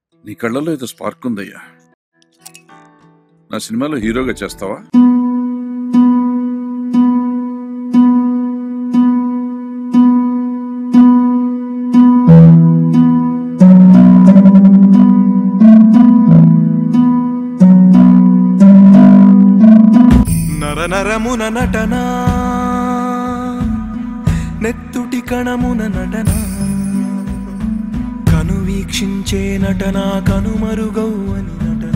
నీ కళ్ళలో ఏదో స్పార్క్ ఉందయ్యా నా సినిమాలో హీరోగా చేస్తావా నర నరమున నటన నెత్తుటి కణమున నటన కను వీక్షించే నటన కనుమరుగౌవని నటన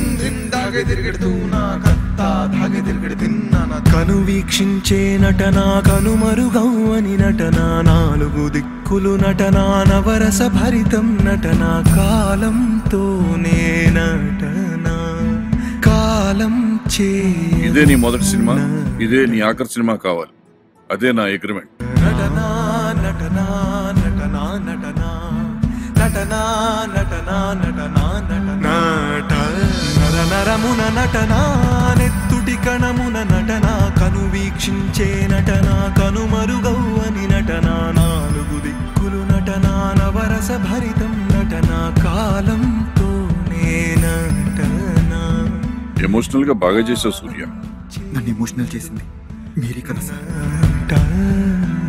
కను వీక్షించే నటన కనుమరుగౌవని నటన నాలుగు దిక్కులు నటన నవరస భరితం నటన కాలంతోనే నటన కాలం చే ఇదే నీ మొదటి సినిమా ఇదే నీ ఆఖరి సినిమా కావాలి అదే నా అగ్రిమెంట్ నటనా నటనా నటనా నటనా నటనా నటనా నటనా నటనా నట నర నరమున నటనా నెత్తుటి కణమున నటన కను వీక్షించే నటన కనుమరుగౌవని నటన నాలుగు దిక్కులు నటన నవరస భరితం నటన కాలంతోనే నటనా ఎమోషనల్ గా బాగా చేసావు సూర్య నన్ను ఎమోషనల్ చేసింది మీరే కదా సార్ నటన